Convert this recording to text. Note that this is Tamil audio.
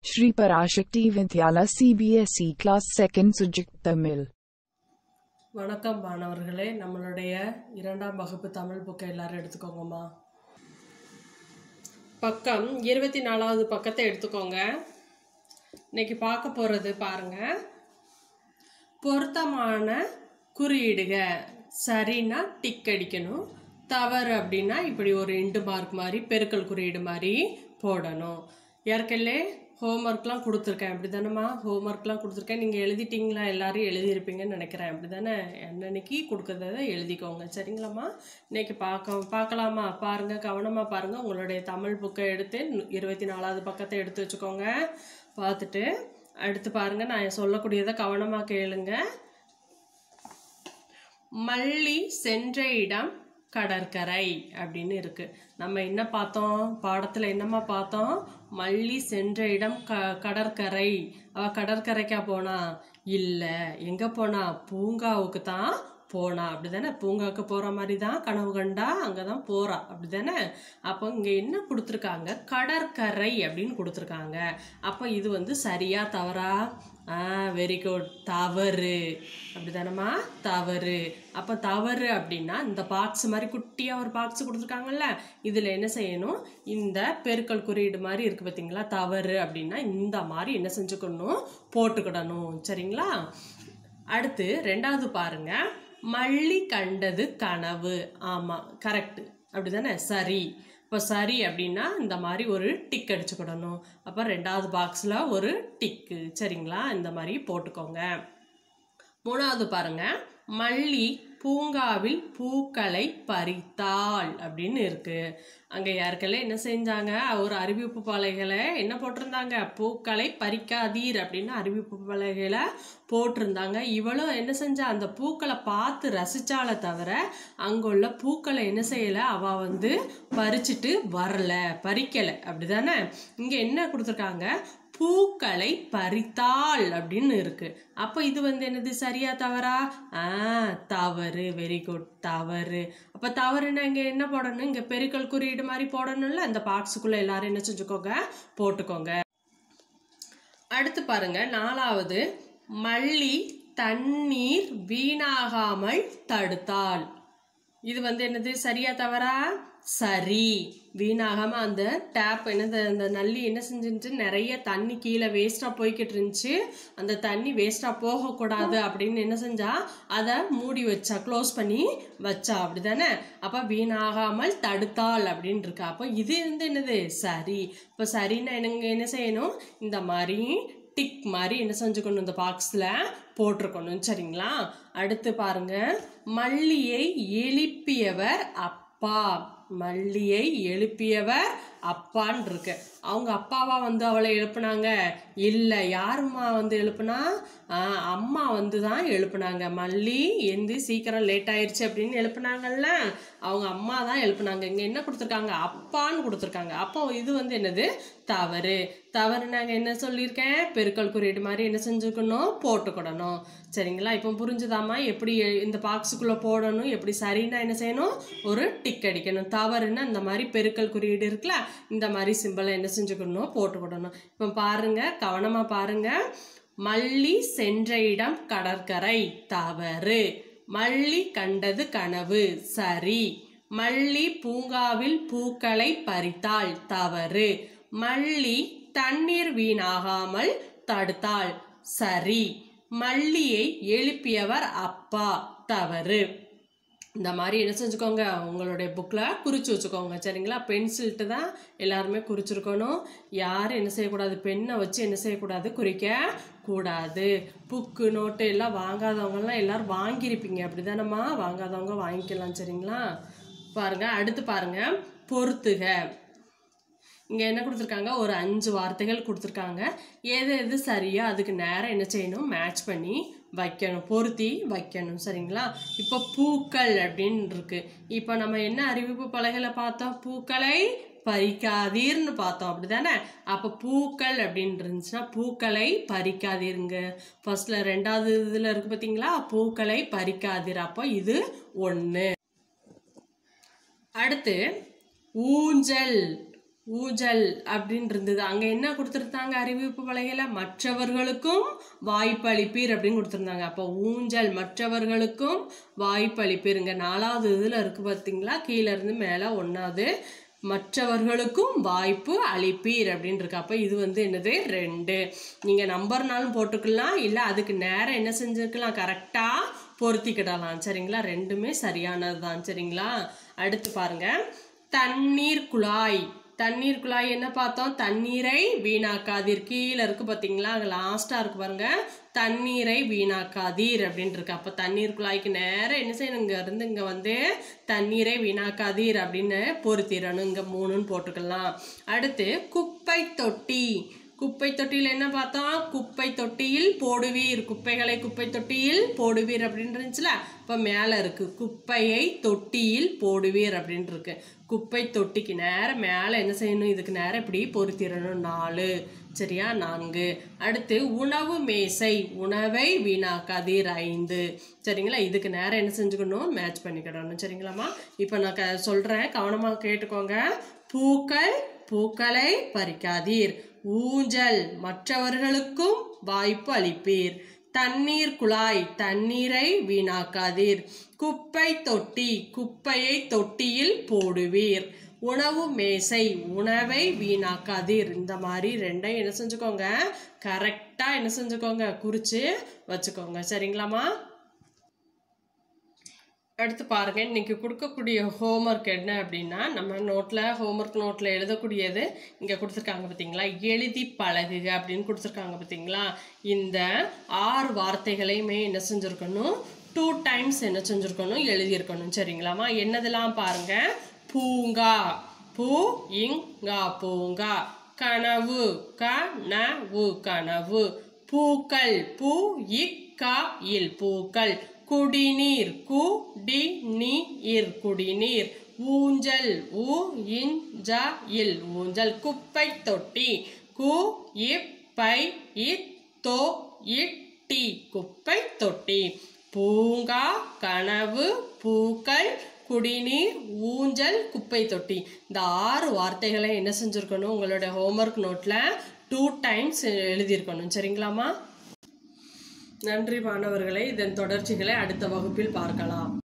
Shri Parashakti Vidyala CBSE Class 2nd Subject Tamil வணக்கம் மாணவர்களே நம்மளுடைய இரண்டாம் வகுப்பு தமிழ் புக்கை எல்லாரும் எடுத்துக்கோங்கம்மா பக்கம் இருபத்தி நாலாவது பக்கத்தை எடுத்துக்கோங்க இன்னைக்கு பார்க்க போகிறது பாருங்க பொருத்தமான குறியீடுக சரின்னா டிக் அடிக்கணும் தவறு அப்படின்னா இப்படி ஒரு இண்டு மார்க் மாதிரி பெருக்கல் குறியீடு மாதிரி போடணும் ஏற்கனவே ஹோம்ஒர்க்லாம் கொடுத்துருக்கேன் அப்படி தானேம்மா ஹோம்ஒர்க்லாம் கொடுத்துருக்கேன் நீங்கள் எழுதிட்டீங்களா எல்லாரும் எழுதியிருப்பீங்கன்னு நினைக்கிறேன் அப்படி தானே அன்னன்னைக்கு கொடுக்கறத எழுதிக்கோங்க சரிங்களாம்மா இன்னைக்கு பார்க்க பார்க்கலாமா பாருங்கள் கவனமாக பாருங்கள் உங்களுடைய தமிழ் புக்கை எடுத்து நு- இருபத்தி நாலாவது பக்கத்தை எடுத்து வச்சுக்கோங்க பார்த்துட்டு அடுத்து பாருங்கள் நான் சொல்லக்கூடியதை கவனமாக கேளுங்க மல்லி சென்ற இடம் கடற்கரை அப்படின்னு இருக்கு நம்ம என்ன பார்த்தோம் பாடத்துல என்னம்மா பார்த்தோம் மல்லி சென்ற இடம் க கடற்கரை அவ கடற்கரைக்கா போனா இல்ல எங்க போனா பூங்காவுக்கு தான் போனா அப்படிதானே பூங்காவுக்கு போற மாதிரி தான் கனவு கண்டா அங்கதான் போறா அப்படிதானே அப்போ இங்க என்ன கொடுத்துருக்காங்க கடற்கரை அப்படின்னு கொடுத்துருக்காங்க அப்போ இது வந்து சரியா தவறா ஆ வெரி குட் தவறு அப்படிதானம்மா தவறு அப்போ தவறு அப்படின்னா இந்த பாக்ஸ் மாதிரி குட்டியாக ஒரு பாக்ஸ் கொடுத்துருக்காங்கல்ல இதில் என்ன செய்யணும் இந்த பெருக்கல் குறியீடு மாதிரி இருக்கு பார்த்தீங்களா தவறு அப்படின்னா இந்த மாதிரி என்ன செஞ்சுக்கணும் போட்டுக்கிடணும் சரிங்களா அடுத்து ரெண்டாவது பாருங்க மல்லி கண்டது கனவு ஆமாம் கரெக்ட் அப்படிதானே சரி இப்போ சரி அப்படின்னா இந்த மாதிரி ஒரு டிக் அடிச்சுக்கிடணும் அப்போ ரெண்டாவது பாக்ஸில் ஒரு டிக்கு சரிங்களா இந்த மாதிரி போட்டுக்கோங்க மூணாவது பாருங்க மல்லி பூங்காவில் பூக்களை பறித்தாள் அப்படின்னு இருக்கு அங்க யாருக்கெல்லாம் என்ன செஞ்சாங்க ஒரு அறிவிப்பு பலகைகளை என்ன போட்டிருந்தாங்க பூக்களை பறிக்காதீர் அப்படின்னு அறிவிப்பு பலகைகளை போட்டிருந்தாங்க இவளும் என்ன செஞ்சா அந்த பூக்களை பார்த்து ரசிச்சாலே தவிர அங்குள்ள பூக்களை என்ன செய்யல அவ வந்து பறிச்சுட்டு வரல பறிக்கல அப்படிதானே இங்க என்ன கொடுத்துருக்காங்க பூக்களை பறித்தாள் அப்படின்னு இருக்கு அப்போ இது வந்து என்னது சரியா தவறா ஆ தவறு வெரி குட் தவறு அப்போ தவறுன்னா இங்கே என்ன போடணும் இங்கே பெருக்கல் குறியீடு மாதிரி போடணும்ல அந்த பாக்ஸுக்குள்ள எல்லாரும் என்ன செஞ்சுக்கோங்க போட்டுக்கோங்க அடுத்து பாருங்க நாலாவது மல்லி தண்ணீர் வீணாகாமல் தடுத்தாள் இது வந்து என்னது சரியா தவறா சரி வீணாகாம அந்த டேப் என்னது அந்த நல்லி என்ன செஞ்சுட்டு நிறைய தண்ணி கீழே வேஸ்டா போய்கிட்டு இருந்துச்சு அந்த தண்ணி வேஸ்டா போகக்கூடாது அப்படின்னு என்ன செஞ்சா அதை மூடி வச்சா க்ளோஸ் பண்ணி வச்சா அப்படிதானே அப்ப வீணாகாமல் தடுத்தாள் அப்படின்னு இருக்கு அப்போ இது வந்து என்னது சரி இப்போ சரின்னா என்னங்க என்ன செய்யணும் இந்த மாதிரி டிக் மாதிரி என்ன செஞ்சுக்கணும் இந்த பாக்ஸில் போட்டிருக்கணும் சரிங்களா அடுத்து பாருங்க மல்லியை எழுப்பியவர் அப்பா மல்லியை எழுப்பியவர் அப்பான்னு இருக்கு அவங்க அப்பாவா வந்து அவளை எழுப்புனாங்க இல்லை யாரும்மா வந்து எழுப்புனா ஆஹ், அம்மா வந்து தான் எழுப்புனாங்க மல்லி எந்து சீக்கிரம் லேட் ஆயிருச்சு அப்படின்னு எழுப்புனாங்கல்ல அவங்க அம்மா தான் எழுப்புனாங்க இங்க என்ன கொடுத்துருக்காங்க அப்பான்னு கொடுத்துருக்காங்க அப்போ இது வந்து என்னது தவறு தவறு நாங்கள் என்ன சொல்லியிருக்கேன் பெருக்கல் குறியீடு மாதிரி என்ன செஞ்சுக்கணும் போட்டுக்கிடணும் சரிங்களா இப்போ புரிஞ்சுதாம்மா எப்படி எ- இந்த பாக்ஸுக்குள்ளே போடணும் எப்படி சரின்னா என்ன செய்யணும் ஒரு டிக் அடிக்கணும் தவறுன்னா இந்த மாதிரி பெருக்கல் குறியீடு இருக்குல்ல இந்த மாதிரி சிம்பிளை என்ன செஞ்சுக்கணும் போட்டுக்கிடணும் இப்போ பாருங்க கவனமா பாருங்க மல்லி சென்ற இடம் கடற்கரை தவறு மல்லி கண்டது கனவு சரி மல்லி பூங்காவில் பூக்களை பறித்தாள் தவறு மல்லி தண்ணீர் வீணாகாமல் தடுத்தாள் சரி மல்லியை எழுப்பியவர் அப்பா தவறு இந்த மாதிரி என்ன செஞ்சுக்கோங்க உங்களுடைய புக்கில் குறித்து வச்சுக்கோங்க சரிங்களா பென்சில்ட்டு தான் எல்லாருமே குறிச்சிருக்கணும் யாரும் என்ன செய்யக்கூடாது பெண்ணை வச்சு என்ன செய்யக்கூடாது குறிக்க கூடாது புக்கு நோட்டு எல்லாம் வாங்காதவங்கலாம் எல்லாரும் வாங்கியிருப்பீங்க அப்படிதானம்மா வாங்காதவங்க வாங்கிக்கலாம் சரிங்களா பாருங்க அடுத்து பாருங்க பொறுத்துக இங்கே என்ன கொடுத்துருக்காங்க ஒரு அஞ்சு வார்த்தைகள் கொடுத்துருக்காங்க எது எது சரியா அதுக்கு நேரம் என்ன செய்யணும் மேட்ச் பண்ணி வைக்கணும் பொருத்தி வைக்கணும் சரிங்களா இப்போ பூக்கள் அப்படின்னு இருக்கு இப்போ நம்ம என்ன அறிவிப்பு பலகையில பார்த்தோம் பூக்களை பறிக்காதீர்னு பார்த்தோம் அப்படிதானே அப்போ பூக்கள் அப்படின்னு இருந்துச்சுன்னா பூக்களை பறிக்காதீருங்க ஃபர்ஸ்ட்ல ரெண்டாவது இதில் இருக்கு பார்த்தீங்களா பூக்களை பறிக்காதீர் அப்போ இது ஒன்று அடுத்து ஊஞ்சல் ஊஞ்சல் அப்படின்னு இருந்தது அங்க என்ன கொடுத்துருந்தாங்க அறிவிப்பு பலகையில மற்றவர்களுக்கும் வாய்ப்பளிப்பீர் அப்படின்னு கொடுத்துருந்தாங்க அப்போ ஊஞ்சல் மற்றவர்களுக்கும் வாய்ப்பளிப்பீர் இங்க நாலாவது இதுல இருக்கு பார்த்தீங்களா கீழே இருந்து மேல ஒன்னாவது மற்றவர்களுக்கும் வாய்ப்பு அளிப்பீர் அப்படின்னு இருக்கு அப்போ இது வந்து என்னது ரெண்டு நீங்க நம்பர்னாலும் போட்டுக்கலாம் இல்லை அதுக்கு நேரம் என்ன செஞ்சுக்கலாம் கரெக்டா பொருத்திக்கிடலாம் சரிங்களா ரெண்டுமே சரியானது தான் சரிங்களா அடுத்து பாருங்க தண்ணீர் குழாய் தண்ணீர் குழாய் என்ன பார்த்தோம் தண்ணீரை வீணாக்காதீர் கீழே இருக்கு பார்த்தீங்களா அங்கே லாஸ்ட்டாக இருக்கு பாருங்க தண்ணீரை வீணாக்காதீர் அப்படின்னு இருக்கு அப்போ தண்ணீர் குழாய்க்கு நேரம் என்ன செய்யணும் இங்கே இருந்து இங்கே வந்து தண்ணீரை வீணாக்காதீர் அப்படின்னு பொருத்திடணும் இங்கே மூணுன்னு போட்டுக்கலாம் அடுத்து குப்பை தொட்டி குப்பை தொட்டியில் என்ன பார்த்தோம் குப்பை தொட்டியில் போடுவீர் குப்பைகளை குப்பை தொட்டியில் போடுவீர் அப்படின்னு இருந்துச்சுல இப்போ மேலே இருக்கு குப்பையை தொட்டியில் போடுவீர் அப்படின்னு இருக்கு குப்பை தொட்டிக்கு நேரம் மேலே என்ன செய்யணும் இதுக்கு நேரம் இப்படி பொருத்திடணும் நாலு சரியா நான்கு அடுத்து உணவு மேசை உணவை வீணாக்காதீர் ஐந்து சரிங்களா இதுக்கு நேரம் என்ன செஞ்சுக்கணும் மேட்ச் பண்ணிக்கிடணும் சரிங்களாம்மா இப்போ நான் க சொல்கிறேன் கவனமாக கேட்டுக்கோங்க பூக்கள் பூக்களை பறிக்காதீர் ஊஞ்சல் மற்றவர்களுக்கும் வாய்ப்பு அளிப்பீர் தண்ணீர் குழாய் தண்ணீரை வீணாக்காதீர் குப்பை தொட்டி குப்பையை தொட்டியில் போடுவீர் உணவு மேசை உணவை வீணாக்காதீர் இந்த மாதிரி ரெண்டையும் என்ன செஞ்சுக்கோங்க கரெக்டா என்ன செஞ்சுக்கோங்க குறிச்சு வச்சுக்கோங்க சரிங்களாம்மா அடுத்து பாருங்க இன்னைக்கு கொடுக்கக்கூடிய ஹோம்ஒர்க் என்ன அப்படின்னா நம்ம நோட்டில் ஹோம்ஒர்க் நோட்டில் எழுதக்கூடியது இங்கே கொடுத்துருக்காங்க பார்த்தீங்களா எழுதி பழகுக அப்படின்னு கொடுத்துருக்காங்க பார்த்தீங்களா இந்த ஆறு வார்த்தைகளையுமே என்ன செஞ்சுருக்கணும் டூ டைம்ஸ் என்ன செஞ்சுருக்கணும் எழுதியிருக்கணும் சரிங்களாமா என்னதெல்லாம் பாருங்க பூங்கா பூ இங்கா பூங்கா கனவு கனவு கனவு பூக்கள் பூ இக்கா இல் பூக்கள் குடிநீர் கு டி நீர் குடிநீர் ஊஞ்சல் ஊ இஞ்ச இல் ஊஞ்சல் குப்பை தொட்டி கு இப்பை இத்தோ இட்டி குப்பை தொட்டி பூங்கா கனவு பூக்கள் குடிநீர் ஊஞ்சல் குப்பை தொட்டி இந்த ஆறு வார்த்தைகளை என்ன செஞ்சுருக்கணும் உங்களோட ஹோம்ஒர்க் நோட்டில் டூ டைம்ஸ் எழுதியிருக்கணும் சரிங்களாம்மா நன்றி மாணவர்களே இதன் தொடர்ச்சிகளை அடுத்த வகுப்பில் பார்க்கலாம்